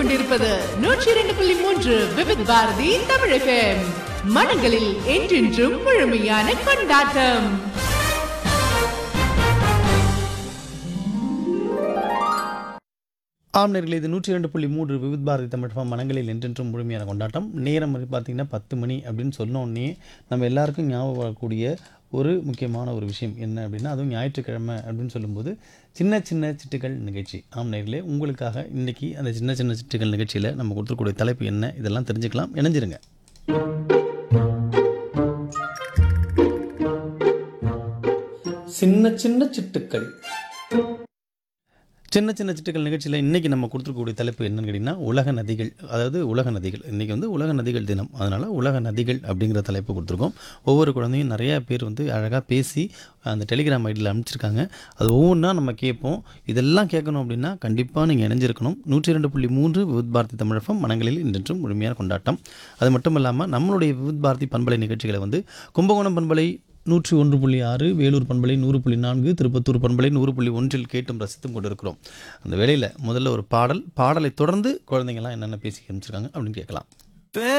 கேட்டுக்கொண்டிருப்பது நூற்றி இரண்டு புள்ளி மூன்று விவித் பாரதி தமிழ் FM. மனங்களில் என்றென்றும் முழுமையான கொண்டாட்டம் ஆம் நேர்களே இது நூற்றி ரெண்டு புள்ளி மூன்று விவித் பாரதி தமிழகம் மனங்களில் என்றென்றும் முழுமையான கொண்டாட்டம் நேரம் வந்து பார்த்திங்கன்னா பத்து மணி அப்படின்னு சொன்னோடனே நம்ம எல்லாருக்கும் ஞாபகம் வரக்கூடிய ஒரு முக்கியமான ஒரு விஷயம் என்ன அப்படின்னா அதுவும் ஞாயிற்றுக்கிழமை அப்படின்னு சொல்லும்போது சின்ன சின்ன சிட்டுகள் நிகழ்ச்சி ஆம் நேர்களே உங்களுக்காக இன்றைக்கி அந்த சின்ன சின்ன சிட்டுகள் நிகழ்ச்சியில் நம்ம கொடுத்துருக்கூடிய தலைப்பு என்ன இதெல்லாம் தெரிஞ்சுக்கலாம் இணைஞ்சிருங்க சின்ன சின்ன சிட்டுக்கள் சின்ன சின்ன சிட்டுக்கள் நிகழ்ச்சியில் இன்றைக்கி நம்ம கொடுத்துருக்கக்கூடிய தலைப்பு என்னன்னு கேட்டிங்கன்னா உலக நதிகள் அதாவது உலக நதிகள் இன்றைக்கி வந்து உலக நதிகள் தினம் அதனால் உலக நதிகள் அப்படிங்கிற தலைப்பு கொடுத்துருக்கோம் ஒவ்வொரு குழந்தையும் நிறையா பேர் வந்து அழகாக பேசி அந்த டெலிகிராம் ஐடியில் அனுப்பிச்சிருக்காங்க அது ஒவ்வொன்றா நம்ம கேட்போம் இதெல்லாம் கேட்கணும் அப்படின்னா கண்டிப்பாக நீங்கள் இணைஞ்சிருக்கணும் நூற்றி ரெண்டு புள்ளி மூன்று விவித் பாரதி தமிழகம் மனங்களில் இன்றென்றும் முழுமையான கொண்டாட்டம் அது மட்டும் இல்லாமல் நம்மளுடைய விவித் பாரதி பண்பலை நிகழ்ச்சிகளை வந்து கும்பகோணம் பண்பலை நூற்றி ஒன்று புள்ளி ஆறு வேலூர் பண்பலை நூறு புள்ளி நான்கு திருப்பத்தூர் பண்பலை நூறு புள்ளி ஒன்றில் கேட்டும் ரசித்தும் கொண்டிருக்கிறோம் அந்த வேளையில் முதல்ல ஒரு பாடல் பாடலை தொடர்ந்து குழந்தைங்கள்லாம் என்னென்ன பேசி காமிச்சிருக்காங்க அப்படின்னு கேட்கலாம்